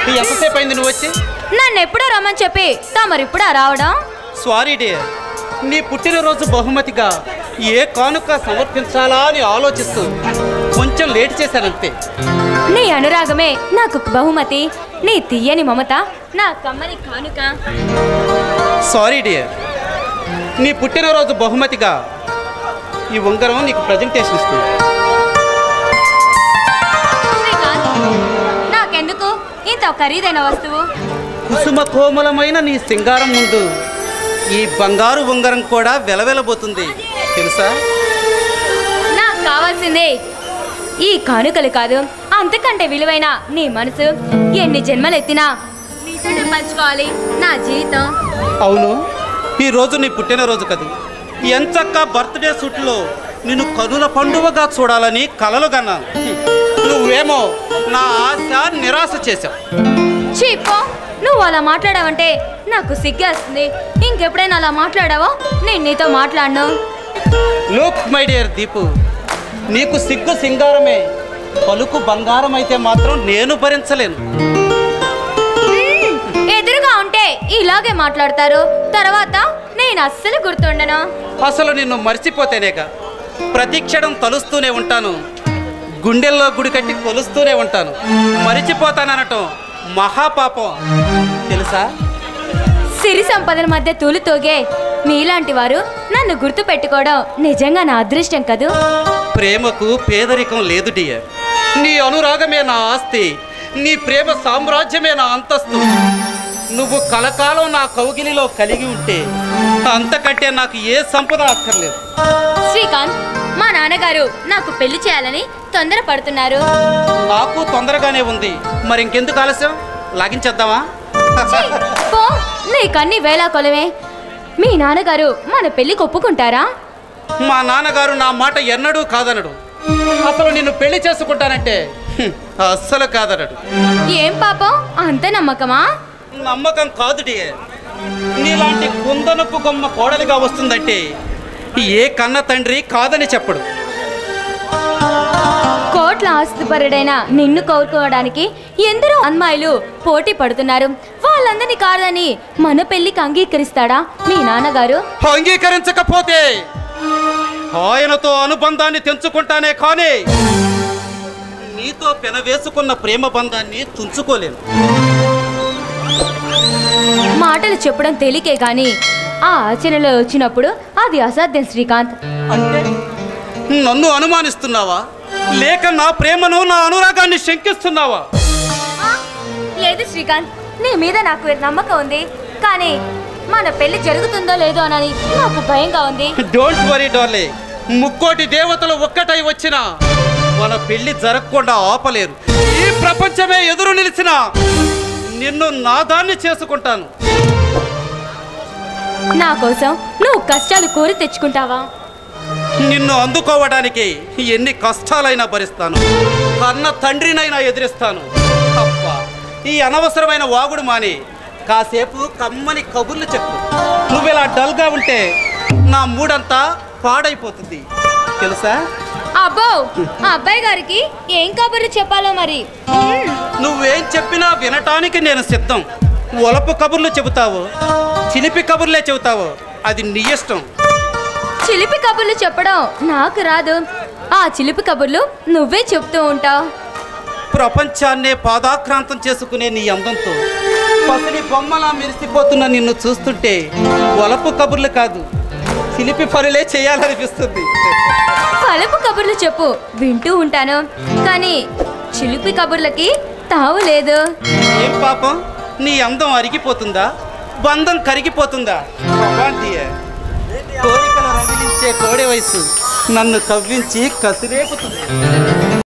ఎంతసేపు అయింది నువ్వు వచ్చి నన్ను ఎప్పుడో రమ్మని చెప్పి తమరిప్పుడా రావడం సారీ డియర్ నీ పుట్టినరోజు బహుమతిగా ఏ కానుక సమర్పించాలా అని ఆలోచిస్తూ కొంచెం లేట్ చేశానంతే నీ అనురాగమే నాకు బహుమతి నీ తీయని మమత నా కమ్మని కానుక సారీ డియర్ నీ పుట్టినరోజు బహుమతిగా ఈ ఉంగరం నీకు ప్రజెంటేషన్ ఇస్తుంది శ్రీకాంత్ నాకెందుకు ఇంత ఖరీదైన వస్తువు కుసుమ కోమలమైన నీ సింగారం ముందు ఈ బంగారు ఉంగరం కూడా వెలవెలబోతుంది తెలుసా నాకు కావాల్సిందే ఈ కానుకలు కాదు అంతకంటే విలువైన నీ మనసు ఎన్ని జన్మలెత్తినా నీతోనే పంచుకోవాలి నా జీవితం అవును ఈ రోజు నీ పుట్టినరోజు కదూ ఎంచక్క బర్త్డే సూట్లో నిన్ను కనుల పండువగా చూడాలని కలలు కన్నాను హ్మ్. నువ్వేమో నా ఆశ నిరాశ చేశావు చీపో నువ్వు అలా మాట్లాడావంటే నాకు సిగ్గేస్తుంది ఇంకెప్పుడైనా అలా మాట్లాడావో నేను నీతో మాట్లాడను లుక్ మై డియర్ దీపు నీకు సిగ్గు సింగారమే పలుకు బంగారం అయితే మాత్రం నేను భరించలేను మ్మ్. ఎదురుగా ఉంటే ఇలాగే మాట్లాడతారు తర్వాత నేను అస్సలు గుర్తుండను అసలు నిన్ను మర్చిపోతేనేగా ప్రతి క్షణం తలుస్తూనే ఉంటాను గుండెల్లో గుడి కట్టి కొలుస్తూనే ఉంటాను మరిచిపోతాననటం మహాపాపం తెలుసా సిరి సంపదల మధ్య తూలుతోగే మీలాంటి వారు నన్ను గుర్తు పెట్టుకోవడం నిజంగా నా అదృష్టం కదూ ప్రేమకు పేదరికం లేదు డియర్ నీ అనురాగమే నా ఆస్తి నీ ప్రేమ సామ్రాజ్యమే నా అంతస్తు నువ్వు కలకాలం నా కౌగిలిలో కలిగి ఉంటే అంతకంటే నాకు ఏ సంపద అక్కర్లేదు శ్రీకాంత్ మా నాన్నగారు నాకు పెళ్లి చేయాలని తొందరపడుతున్నారు నాకు తొందరగానే ఉంది మరి ఇంకెందుకు ఆలస్యం లాగించేద్దామా ఛీ, పో నీకన్ని వేళా కొలవే మీ నాన్నగారు మన పెళ్లికి ఒప్పుకుంటారా మా నాన్నగారు నా మాట ఎన్నడూ కాదనడు అసలు నిన్ను పెళ్లి చేసుకుంటానంటే హ్మ్, అస్సలు కాదనడు ఏం పాపం అంత నమ్మకమా నమ్మకం కాదు డియర్ నీలాంటి కుందనపు కొమ్మ కోడలిగా వస్తుందంటే ఏ కన్న తండ్రి కాదని చెప్పడు కోట్ల ఆస్తిపరుడైన నిన్ను కోరుకోవడానికి ఎందరో అమ్మాయిలు పోటీ పడుతున్నారు వాళ్ళందరినీ కాదని మన పెళ్లికి అంగీకరిస్తాడా మీ నాన్నగారు అంగీకరించకపోతే ఆయనతో అనుబంధాన్ని తెంచుకుంటానే కానీ నీతో పెనవేసుకున్న ప్రేమ బంధాన్ని తుంచుకోలేను మాటలు చెప్పడం తేలికే గాని ఆ ఆచరణలో వచ్చినప్పుడు అది అసాధ్యం శ్రీకాంత్ అంటే నన్ను అనుమానిస్తున్నావా లేక నా ప్రేమను నా అనురాగాన్ని శంకిస్తున్నావా ఆ, లేదు శ్రీకాంత్ నీ మీద నాకు నమ్మకం ఉంది కానీ మన పెళ్లి జరుగుతుందో లేదో అని నాకు భయంగా ఉంది డోంట్ వరీ డార్లే ముక్కోటి దేవతలు ఒక్కటై వచ్చినా మన పెళ్లి జరగకుండా ఆపలేరు ఈ ప్రపంచమే ఎదురు నిలిచిన నిన్ను నా దాన్ని చేసుకుంటాను నా కోసం నువ్వు కష్టాలు కోరి తెచ్చుకుంటావా నిన్ను అందుకోవడానికి ఎన్ని కష్టాలైనా భరిస్తాను కన్న తండ్రినైనా ఎదిరిస్తాను అప్ప ఈ అనవసరమైన వాగుడు మాని కాసేపు కమ్మని కబుర్లు చెప్పు నువ్వు ఇలా డల్గా ఉంటే నా మూడంతా పాడైపోతుంది తెలుసా అబ్బో ఆ అబ్బాయి గారికి ఏం కబుర్లు చెప్పాలో మరి మ్మ్. నువ్వేం చెప్పినా వినటానికి నేను సిద్ధం ఒలపు కబుర్లు చెబుతావు చిలిపి కబుర్లే చెబుతావు అది నీ ఇష్టం చిలిపి కబుర్లు చెప్పడం నాకు రాదు ఆ చిలిపి కబుర్లు నువ్వే చెప్తూ ఉంటావు ప్రపంచాన్నే పాదాక్రాంతం చేసుకునే నీ అందంతో పసిడి బొమ్మలా మెరిసిపోతున్న నిన్ను చూస్తుంటే ఒలపు కబుర్లు కాదు చిలిపి పనులే చేయాలనిపిస్తుంది పలుపు కబుర్లు చెప్పు వింటూ ఉంటాను కానీ చిలిపి కబుర్లకి తావు లేదు ఏం పాపం నీ అందం అరిగిపోతుందా బంధం కరిగిపోతుందా భగవాంతియే. కోరికలు రగిలించే కోడె వయసు నన్ను కవ్వించి కసిరేపుతుంది